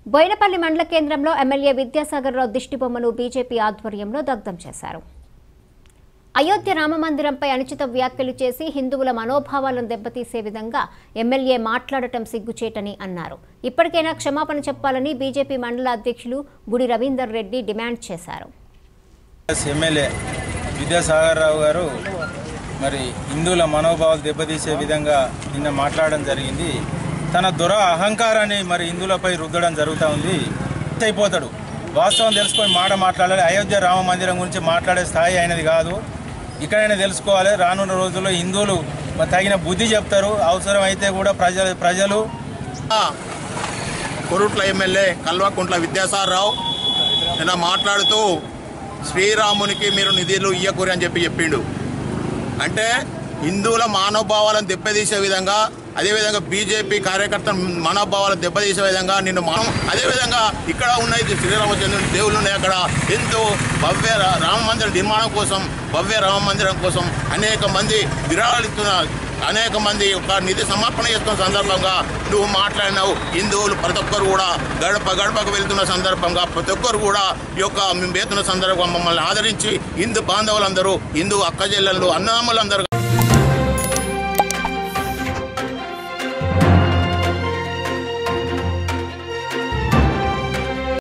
బోయినపల్లి మండల కేంద్రంలో ఎమ్మెల్యే విద్యాసాగర్ రావు దిష్టిబొమ్మను బీజేపీ ఆధ్వర్యంలో దగ్ధం చేశారు అయోధ్య రామమందిరంపై అనుచిత వ్యాఖ్యలు చేసి హిందువుల మనోభావాలను దెబ్బతీసే విధంగా ఎమ్మెల్యే మాట్లాడటం సిగ్గుచేటని అన్నారు ఇప్పటికైనా క్షమాపణ చెప్పాలని బీజేపీ మండల అధ్యక్షులు గుడి రవీందర్ రెడ్డి డిమాండ్ చేశారు ఎస్ ఎమ్మెల్యే విద్యాసాగర్ రావు గారు మరి హిందువుల మనోభావాలు దెబ్బతీసే విధంగా నిన్న మాట్లాడడం జరిగింది తన దుర అహంకారాన్ని మరి హిందువులపై రుద్దడం జరుగుతూ ఉంది అయిపోతాడు వాస్తవం తెలుసుకొని మాట మాట్లాడాలి అయోధ్య రామ మందిరం గురించి మాట్లాడే స్థాయి అయినది కాదు ఇక్కడైనా తెలుసుకోవాలి రానున్న రోజుల్లో హిందువులు మరి తగిన బుద్ధి చెప్తారు అవసరం అయితే కూడా ప్రజలు ప్రజలు కొరుట్ల ఎమ్మెల్యే కల్వకుంట్ల విద్యాసాగరరావు నిన్న మాట్లాడుతూ శ్రీరామునికి మీరు నిధులు ఇయ్యకూరి అని చెప్పి చెప్పిండు అంటే హిందువుల మనోభావాలను దెబ్బతీసే విధంగా అదేవిధంగా బీజేపీ కార్యకర్తల మనోభావాలను దెబ్బతీసే విధంగా నిన్ను మనం అదేవిధంగా ఇక్కడ ఉన్నాయి శ్రీరామచంద్రుని దేవుళ్ళు ఉన్నాయి అక్కడ ఎంతో భవ్య రా- రామ మందిర నిర్మాణం కోసం భవ్య రామ మందిరం కోసం అనేక మంది విరాళాలు ఇస్తున్నారు అనేక మంది ఒక నిధి సమర్పణ చేస్తున్న సందర్భంగా నువ్వు మాట్లాడినావు హిందువులు ప్రతి ఒక్కరు కూడా గడప గడపకు వెళ్తున్న సందర్భంగా ప్రతి ఒక్కరు కూడా ఈ యొక్క మేము వెళ్తున్న సందర్భంగా మమ్మల్ని ఆదరించి హిందూ బాంధవులందరూ హిందూ అక్క చెల్లెళ్ళు అన్నదమ్ములందరూ